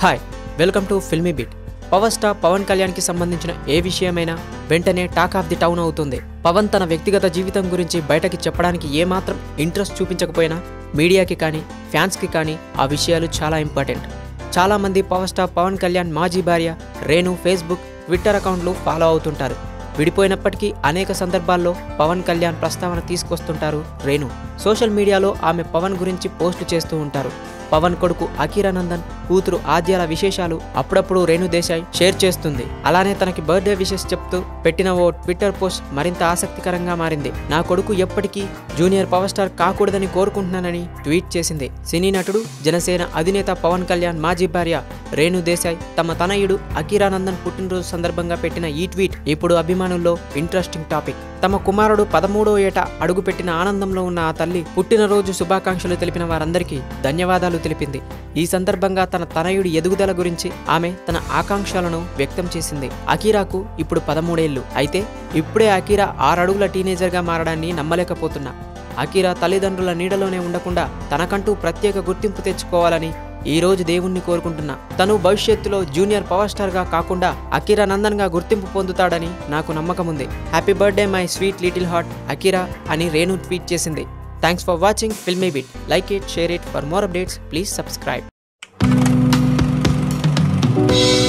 hi welcome to Filmy Bit power star Pawan కళ్యాణ్కి సంబంధించిన ఏ విషయమైనా వెంటనే టాక్ ఆఫ్ ది టౌన్ అవుతుంది పవన్ తన వ్యక్తిగత జీవితం గురించి బయటకి చెప్పడానికి ఏమాత్రం ఇంట్రెస్ట్ చూపించకపోయినా మీడియాకి కానీ ఫ్యాన్స్కి కానీ ఆ విషయాలు చాలా ఇంపార్టెంట్ చాలామంది పవర్ స్టార్ పవన్ కళ్యాణ్ మాజీ భార్య రేణు ఫేస్బుక్ ట్విట్టర్ అకౌంట్లు ఫాలో అవుతుంటారు విడిపోయినప్పటికీ అనేక సందర్భాల్లో పవన్ కళ్యాణ్ ప్రస్తావన తీసుకొస్తుంటారు రేణు సోషల్ మీడియాలో ఆమె పవన్ గురించి పోస్టు చేస్తూ ఉంటారు పవన్ కొడుకు అఖీరానందన్ కూతురు ఆద్యాల విశేషాలు అప్పుడప్పుడు రేణు దేశాయ్ షేర్ చేస్తుంది అలానే తనకి బర్త్డే విషెస్ చెప్తూ పెట్టిన ఓ ట్విట్టర్ పోస్ట్ మరింత ఆసక్తికరంగా మారింది నా కొడుకు ఎప్పటికీ జూనియర్ పవర్ స్టార్ కాకూడదని కోరుకుంటున్నానని ట్వీట్ చేసింది సినీ నటుడు జనసేన అధినేత పవన్ కళ్యాణ్ మాజీ భార్య రేణు దేశాయ్ తమ తనయుడు అఖీరానందన్ పుట్టినరోజు సందర్భంగా పెట్టిన ఈ ట్వీట్ ఇప్పుడు అభిమానుల్లో ఇంట్రెస్టింగ్ టాపిక్ తమ కుమారుడు పదమూడో ఏట అడుగుపెట్టిన ఆనందంలో ఉన్న ఆ తల్లి పుట్టినరోజు శుభాకాంక్షలు తెలిపిన వారందరికీ ధన్యవాదాలు తెలిపింది ఈ సందర్భంగా తన తనయుడి ఎదుగుదల గురించి ఆమె తన ఆకాంక్షలను వ్యక్తం చేసింది అకీరాకు ఇప్పుడు పదమూడేళ్లు అయితే ఇప్పుడే అకీరా ఆరడుగుల టీనేజర్గా మారడాన్ని నమ్మలేకపోతున్నా అకీరా తల్లిదండ్రుల నీడలోనే ఉండకుండా తనకంటూ ప్రత్యేక గుర్తింపు తెచ్చుకోవాలని ఈ రోజు దేవుణ్ణి కోరుకుంటున్నా తను భవిష్యత్తులో జూనియర్ పవర్ స్టార్గా కాకుండా అకీరా నందన్గా గుర్తింపు పొందుతాడని నాకు నమ్మకం ఉంది happy birthday my sweet little heart Akira అని రేణు ట్వీట్ చేసింది thanks for watching Filmy Bit like it share it for more updates please subscribe